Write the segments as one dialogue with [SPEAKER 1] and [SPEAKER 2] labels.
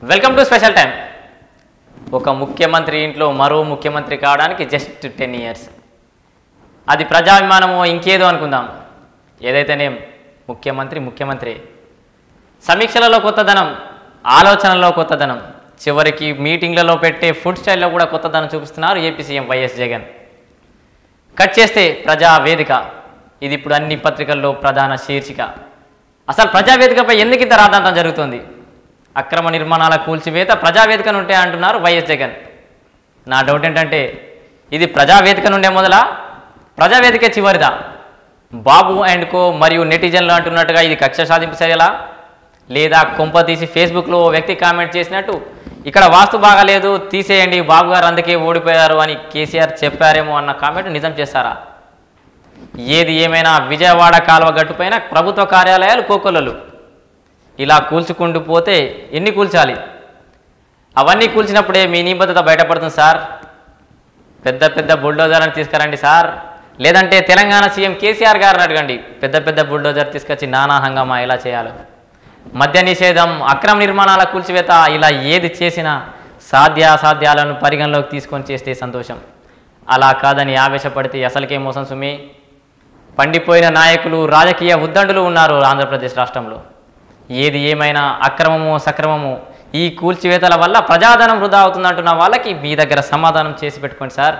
[SPEAKER 1] welcome to special time ఒక ముఖ్యమంత్రి ఇంట్లో మరో ముఖ్యమంత్రి కావడానికి జస్ట్ టెన్ ఇయర్స్ అది ప్రజాభిమానమో ఇంకేదో అనుకుందాం ఏదైతేనే ముఖ్యమంత్రి ముఖ్యమంత్రి సమీక్షలలో కొత్తదనం ఆలోచనలో కొత్తదనం చివరికి మీటింగ్లలో పెట్టే ఫుడ్ స్టైల్లో కూడా కొత్తదనం చూపిస్తున్నారు AP CM YS Jagan cut చేస్తే ప్రజా వేదిక ఇది ఇప్పుడు అన్ని పత్రికల్లో ప్రధాన శీర్షిక అసలు ప్రజావేదికపై ఎందుకు ఇంత రాద్ధాంతం జరుగుతుంది అక్రమ నిర్మాణాల కూల్చివేత ప్రజావేదిక నుండే అంటున్నారు వైఎస్ జగన్ నా డౌట్ ఏంటంటే ఇది ప్రజావేదిక నుండే మొదలా ప్రజావేదిక చివరిదా బాబు అండ్ కో మరియు నెటిజన్లు అంటున్నట్టుగా ఇది కక్ష సాధింపు చర్యలా లేదా కొంప తీసి ఫేస్బుక్లో ఓ వ్యక్తి కామెంట్ చేసినట్టు ఇక్కడ వాస్తు బాగాలేదు తీసేయండి బాబు గారు అందుకే ఓడిపోయారు అని కేసీఆర్ చెప్పారేమో అన్న కామెంట్ నిజం చేస్తారా ఏది ఏమైనా విజయవాడ కాలువ గట్టుపైన ప్రభుత్వ కార్యాలయాలు కోకొల్లలు ఇలా కూల్చుకుంటూ పోతే ఎన్ని కూల్చాలి అవన్నీ కూల్చినప్పుడే మీ నిబద్ధత బయటపడుతుంది సార్ పెద్ద పెద్ద బుల్డోజర్ని తీసుకురండి సార్ లేదంటే తెలంగాణ సీఎం కేసీఆర్ గారిని అడగండి పెద్ద పెద్ద బుల్డోజర్ తీసుకొచ్చి నానా హంగామా ఎలా చేయాలో మద్య నిషేధం అక్రమ నిర్మాణాల కూల్చివేత ఇలా ఏది చేసినా సాధ్యాసాధ్యాలను పరిగణలోకి తీసుకొని చేస్తే సంతోషం అలా కాదని ఆవేశపడితే అసలుకే మోసం సుమి పండిపోయిన నాయకులు రాజకీయ ఉద్దండులు ఉన్నారు ఆంధ్రప్రదేశ్ రాష్ట్రంలో ఏది ఏమైనా అక్రమము సక్రమము ఈ కూల్చివేతల వల్ల ప్రజాధనం వృధా అవుతుందంటున్న వాళ్ళకి మీ దగ్గర సమాధానం చేసి పెట్టుకోండి సార్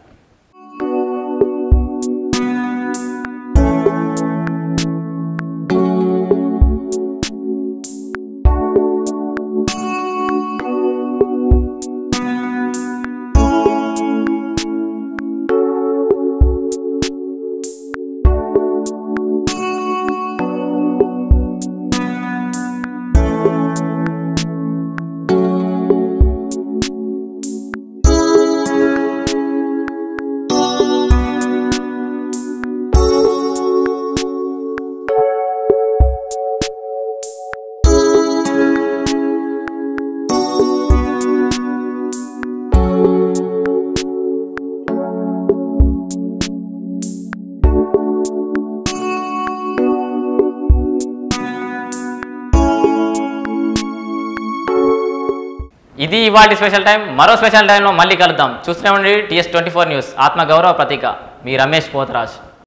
[SPEAKER 1] ఇది ఇవాటి స్పెషల్ టైం మరో స్పెషల్ టైంలో మళ్ళీ కలుద్దాం చూస్తూనే ఉండండి టీఎస్ ట్వంటీ ఫోర్ న్యూస్ ఆత్మగౌరవ ప్రతీక మీ రమేష్ పోతరాజ్